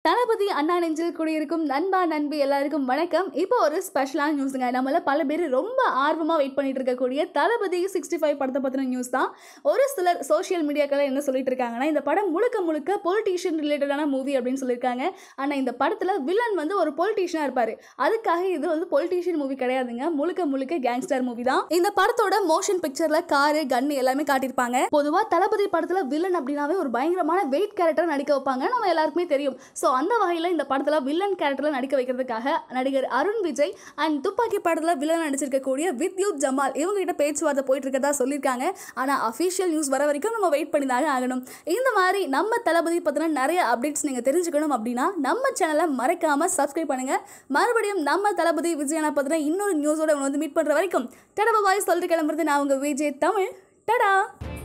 தளபதி அண்ணா நெஞ்சில் குடியிருக்கும் நண்பா நண்பி எல்லாருக்கும் வணக்கம் இப்போ ஒரு ஸ்பெஷலான நியூஸுங்க நம்மள பல பேர் ரொம்ப ஆர்வமாக வெயிட் பண்ணிட்டு இருக்கக்கூடிய தளபதி சிக்ஸ்டி ஃபைவ் படத்தை பற்றின நியூஸ் தான் ஒரு சிலர் சோஷியல் மீடியாக்கள் என்ன சொல்லிட்டு இருக்காங்கன்னா இந்த படம் முழுக்க முழுக்க பொலிட்டீஷியன் ரிலேட்டடான மூவி அப்படின்னு சொல்லியிருக்காங்க ஆனால் இந்த படத்தில் வில்லன் வந்து ஒரு பொலிட்டீஷியனாக இருப்பார் அதுக்காக இது வந்து பொலிட்டீஷியன் மூவி கிடையாதுங்க முழுக்க முழுக்க கேங்ஸ்டர் மூவி தான் இந்த படத்தோட மோஷன் பிக்சரில் காரு கன்னு எல்லாமே காட்டியிருப்பாங்க பொதுவாக தளபதி படத்தில் வில்லன் அப்படின்னாவே ஒரு பயங்கரமான வெயிட் கேரக்டர் நடிக்க வைப்பாங்க நம்ம எல்லாருக்குமே தெரியும் ஸோ அந்த வகையில் இந்த படத்தில் வில்லன் கேரக்டரில் நடிக்க வைக்கிறதுக்காக நடிகர் அருண் விஜய் அண்ட் துப்பாக்கி படத்தில் வில்லன் நடிச்சிருக்கக்கூடிய வித்யுத் ஜமால் இவங்க கிட்ட பேச்சுவார்த்தை போயிட்டு இருக்கதா சொல்லியிருக்காங்க ஆனால் அஃபிஷியல் நியூஸ் வர வரைக்கும் நம்ம வெயிட் பண்ணி தாங்க ஆகணும் இந்த மாதிரி நம்ம தளபதி பற்றின நிறைய அப்டேட்ஸ் நீங்கள் தெரிஞ்சுக்கணும் அப்படின்னா நம்ம சேனலை மறக்காமல் சப்ஸ்கிரைப் பண்ணுங்கள் மறுபடியும் நம்ம தளபதி விஜயனை பற்றின இன்னொரு நியூஸோட உங்களை வந்து மீட் பண்ணுற வரைக்கும் டடா பாய் சொல்லிட்டு கிளம்புறது நான் உங்கள் விஜய் தமிழ் டடா